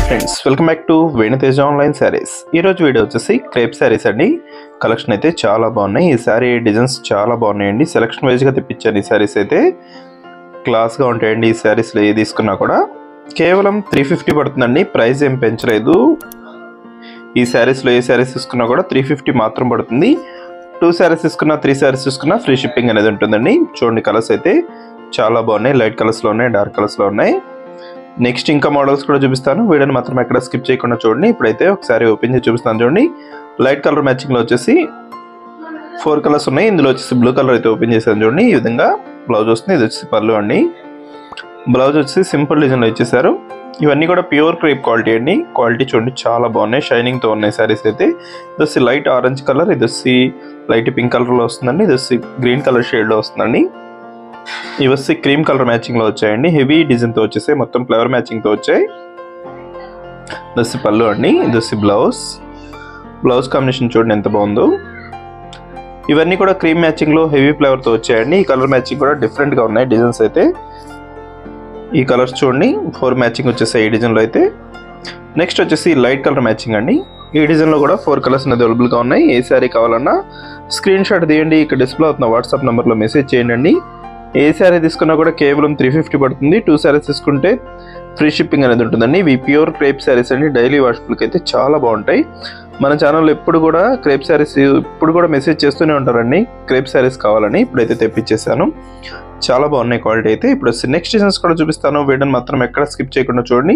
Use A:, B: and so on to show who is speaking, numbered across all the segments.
A: friends welcome back to Venuteja online sarees ఈరోజు video వచ్చేసి crepe saris అండి కలెక్షన్ అయితే చాలా బాగున్నాయి ఈ శారీ డిజైన్స్ చాలా బాగున్నాయండి సెలక్షన్ వైజ్గా తెప్పించాను ఈ శారీస్ అయితే క్లాస్గా ఉంటాయండి ఈ శారీస్లో ఏ తీసుకున్నా కూడా కేవలం త్రీ ఫిఫ్టీ పడుతుందండి ప్రైస్ ఏం పెంచలేదు ఈ శారీస్లో ఏ శారీస్ తీసుకున్నా కూడా త్రీ ఫిఫ్టీ మాత్రం పడుతుంది టూ శారీస్ తీసుకున్నా త్రీ శారీస్ తీసుకున్నా ఫ్రీ షిప్పింగ్ అనేది ఉంటుందండి చూడండి కలర్స్ అయితే చాలా బాగున్నాయి లైట్ కలర్స్లో ఉన్నాయి డార్క్ కలర్స్లో ఉన్నాయి నెక్స్ట్ ఇంకా మోడల్స్ కూడా చూపిస్తాను వీడియోని మాత్రం ఎక్కడ స్కిప్ చేయకుండా చూడండి ఇప్పుడైతే ఒకసారి ఓపెన్ చేసి చూపిస్తాను చూడండి లైట్ కలర్ మ్యాచింగ్లో వచ్చేసి ఫోర్ కలర్స్ ఉన్నాయి ఇందులో వచ్చేసి బ్లూ కలర్ అయితే ఓపెన్ చేశాను చూడండి ఈ విధంగా బ్లౌజ్ వస్తుంది ఇది వచ్చేసి పళ్ళు అండి బ్లౌజ్ వచ్చేసి సింపుల్ డిజైన్లో ఇచ్చేసారు ఇవన్నీ కూడా ప్యూర్ క్రేప్ క్వాలిటీ అండి క్వాలిటీ చూడండి చాలా బాగున్నాయి షైనింగ్తో ఉన్నాయి శారీస్ అయితే ఇది వచ్చి లైట్ ఆరెంజ్ కలర్ ఇది వచ్చి లైట్ పింక్ కలర్లో వస్తుందండి ఇది వచ్చి గ్రీన్ కలర్ షేడ్లో వస్తుందండి ఇవి వచ్చి క్రీమ్ కలర్ మ్యాచింగ్ లో వచ్చాయండి హెవీ డిజైన్ తో వచ్చేసాయి మొత్తం ఫ్లవర్ మ్యాచింగ్ తో వచ్చాయి దసి పళ్ళు అండి దసి బ్లౌజ్ బ్లౌజ్ కాంబినేషన్ చూడండి ఎంత బాగుందో ఇవన్నీ కూడా క్రీమ్ మ్యాచింగ్ లో హెవీ ఫ్లేవర్ తో వచ్చాయండి ఈ కలర్ మ్యాచింగ్ కూడా డిఫరెంట్ గా ఉన్నాయి డిజైన్స్ అయితే ఈ కలర్స్ చూడండి ఫోర్ మ్యాచింగ్ వచ్చేసాయి ఈ డిజైన్ లో అయితే నెక్స్ట్ వచ్చేసి లైట్ కలర్ మ్యాచింగ్ అండి ఈ డిజైన్ లో కూడా ఫోర్ కలర్స్ అనేది అవైలబుల్ గా ఉన్నాయి ఏ శారీ కావాలన్నా స్క్రీన్ షాట్ తీయండి ఇక్కడ డిస్ప్లే అవుతున్న వాట్సాప్ నెంబర్ లో మెసేజ్ చేయండి ఏ శారీ తీసుకున్నా కూడా కేవలం త్రీ ఫిఫ్టీ పడుతుంది టూ శారీస్ తీసుకుంటే ఫ్రీ షిప్పింగ్ అనేది ఉంటుందండి ఇవి ప్యూర్ క్రేప్ శారీస్ అండి డైలీ వాష్బుల్కి అయితే చాలా బాగుంటాయి మన ఛానల్లో ఎప్పుడు కూడా క్రేప్ శారీస్ ఇప్పుడు కూడా మెసేజ్ చేస్తూనే ఉంటారండి క్రేప్ శారీస్ కావాలని ఇప్పుడైతే తెప్పించేసాను చాలా బాగున్నాయి క్వాలిటీ అయితే ఇప్పుడు నెక్స్ట్ డిజైన్స్ కూడా చూపిస్తాను వీడియోని మాత్రం ఎక్కడ స్కిప్ చేయకుండా చూడండి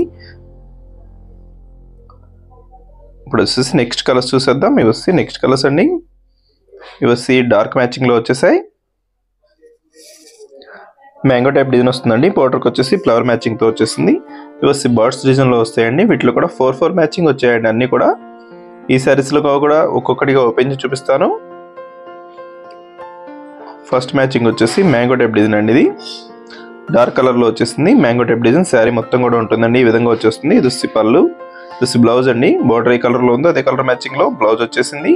A: ఇప్పుడు వచ్చేసి నెక్స్ట్ కలర్స్ చూసేద్దాం ఇవి వచ్చి నెక్స్ట్ కలర్స్ అండి ఇవి వచ్చి డార్క్ మ్యాచింగ్లో వచ్చేసాయి మ్యాంగో టైప్ డిజైన్ వస్తుందండి పౌడర్కి వచ్చేసి ఫ్లవర్ మ్యాచింగ్తో వచ్చేసింది ఇవి వచ్చి బర్డ్స్ డిజైన్లో వస్తాయండి వీటిలో కూడా ఫోర్ ఫోర్ మ్యాచింగ్ వచ్చాయండి అన్నీ కూడా ఈ శారీస్లో కూడా ఒక్కొక్కటిగా ఓపెన్ చేసి చూపిస్తాను ఫస్ట్ మ్యాచింగ్ వచ్చేసి మ్యాంగో టైప్ డిజైన్ అండి ఇది డార్క్ కలర్లో వచ్చేసింది మ్యాంగో టైప్ డిజైన్ శారీ మొత్తం కూడా ఉంటుందండి ఈ విధంగా వచ్చేస్తుంది ఇది వచ్చి పళ్ళు ఇది వచ్చి బ్లౌజ్ అండి బోర్డర్ ఏ కలర్లో ఉందో అదే కలర్ మ్యాచింగ్లో బ్లౌజ్ వచ్చేసింది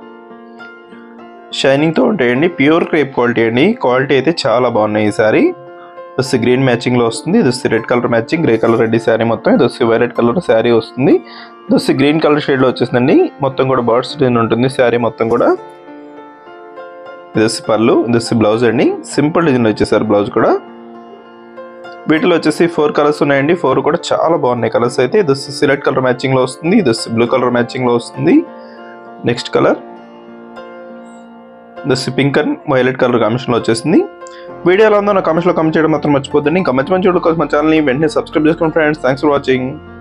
A: షైనింగ్ తో ఉంటాయండి ప్యూర్ క్రేప్ క్వాలిటీ అండి క్వాలిటీ అయితే చాలా బాగున్నాయి ఈ సారీ వస్తే గ్రీన్ మ్యాచింగ్ లో వస్తుంది ఇది వస్తే red colour matching grey colour రెడ్డి శారీ మొత్తం ఇది వస్తే వైలెట్ కలర్ శారీ వస్తుంది ఇది వస్తే గ్రీన్ కలర్ షేడ్ లో వచ్చేసిందండి మొత్తం కూడా బర్డ్స్ డిజైన్ ఉంటుంది శారీ మొత్తం కూడా ఇది వస్తే పళ్ళు ఇది వస్తే బ్లౌజ్ అండి సింపుల్ డిజైన్ వచ్చేసారు బ్లౌజ్ కూడా వీటిలో వచ్చేసి ఫోర్ కలర్స్ ఉన్నాయండి ఫోర్ కూడా చాలా బాగున్నాయి కలర్స్ అయితే ఇది వస్తే సిలెక్ట్ కలర్ మ్యాచింగ్ లో వస్తుంది ఇది వస్తే బ్లూ కలర్ మ్యాచింగ్ లో వస్తుంది నెక్స్ట్ కలర్ దస్ పింక్ అండ్ వైలెట్ కలర్ కాంబినేషన్లో వచ్చేసింది వీడియోలో ఉందో నా కామెంట్స్లో కామెంట్ చేయడం మాత్రం మర్చిపోద్దండి ఇంకా మంచి మంచి వీడియో కోసం మా ఛానల్ని వెంటనే సబ్స్క్రైబ్ చేసుకోండి ఫ్రెండ్స్ థ్యాంక్స్ ఫర్ వాచింగ్